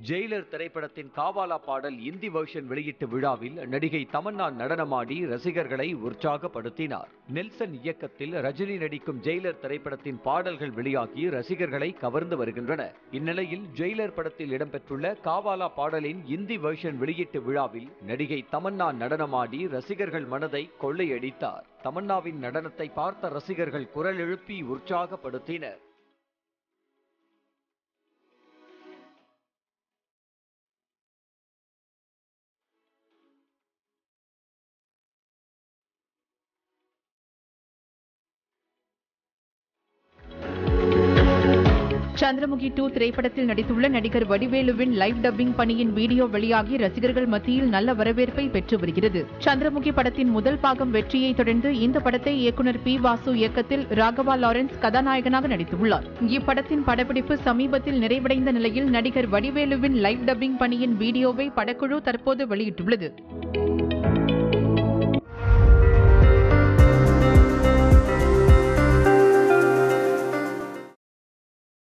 Jailer திரைப்படத்தின் காவாலா பாடல் Hindi version வெளியீட்டு விழாவில் நடிகை தமன்னா நடனமாடி ரசிகர்களை உற்சாகப்படுத்தினார் நெல்சன் இயக்கத்தில் ரஜினி நடிக்கும் ஜெயிலர் திரைப்படத்தின் பாடல்கள் வெளியாகி ரசிகர்களை கவர்ந்து வருகின்றன இந்நிலையில் ஜெயிலர் படத்தில் இடம்பெற்றுள்ள காவாலா பாடலின் இந்தி வெர்ஷன் வெளியீட்டு விழாவில் நடிகை தமன்னா நடனமாடி ரசிகர்கள் மனதை கொள்ளையடித்தார் தமன்னாவின் நடனத்தை பார்த்த ரசிகர்கள் குரல் எழுப்பி உற்சாகப்படுத்தினர் சந்திரமுகி டூ திரைப்படத்தில் நடித்துள்ள நடிகர் வடிவேலுவின் லைவ் டப்பிங் பணியின் வீடியோ வெளியாகி ரசிகர்கள் மத்தியில் நல்ல வரவேற்பை பெற்று வருகிறது சந்திரமுகி படத்தின் முதல் பாகம் வெற்றியை தொடர்ந்து இந்த படத்தை இயக்குனர் பி வாசு இயக்கத்தில் ராகவா லாரன்ஸ் கதாநாயகனாக நடித்துள்ளார் இப்படத்தின் படப்பிடிப்பு சமீபத்தில் நிறைவடைந்த நிலையில் நடிகர் வடிவேலுவின் லைவ் டப்பிங் பணியின் வீடியோவை படக்குழு தற்போது வெளியிட்டுள்ளது